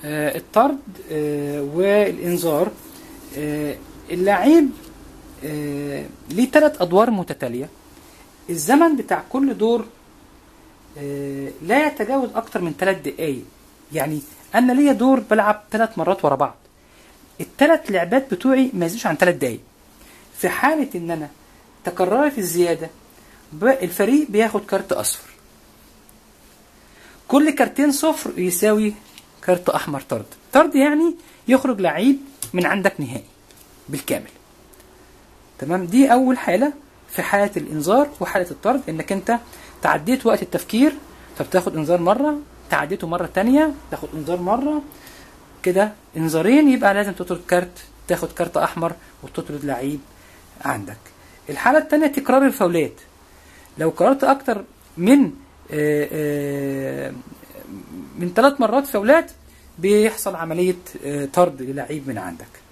آه، الطرد آه، والانذار آه، اللعيب آه، ليه ثلاث ادوار متتاليه الزمن بتاع كل دور آه، لا يتجاوز اكتر من ثلاث دقائق يعني انا ليا دور بلعب ثلاث مرات ورا بعض الثلاث لعبات بتوعي ما يزيدوش عن ثلاث دقائق في حاله ان انا تكررت الزياده ب- الفريق بياخد كارت اصفر كل كارتين صفر يساوي كارت احمر طرد طرد يعني يخرج لعيب من عندك نهائي بالكامل تمام دي اول حاله في حاله الانذار وحاله الطرد انك انت تعديت وقت التفكير فبتاخد انذار مره تعديته مره تانية تاخد انذار مره كده انذارين يبقى لازم تطرد كارت تاخد كارت احمر وتطرد لعيب عندك الحاله الثانيه تكرار الفاولات لو كررت اكتر من آه، آه، من ثلاث مرات فاولات بيحصل عمليه آه، طرد للعيب من عندك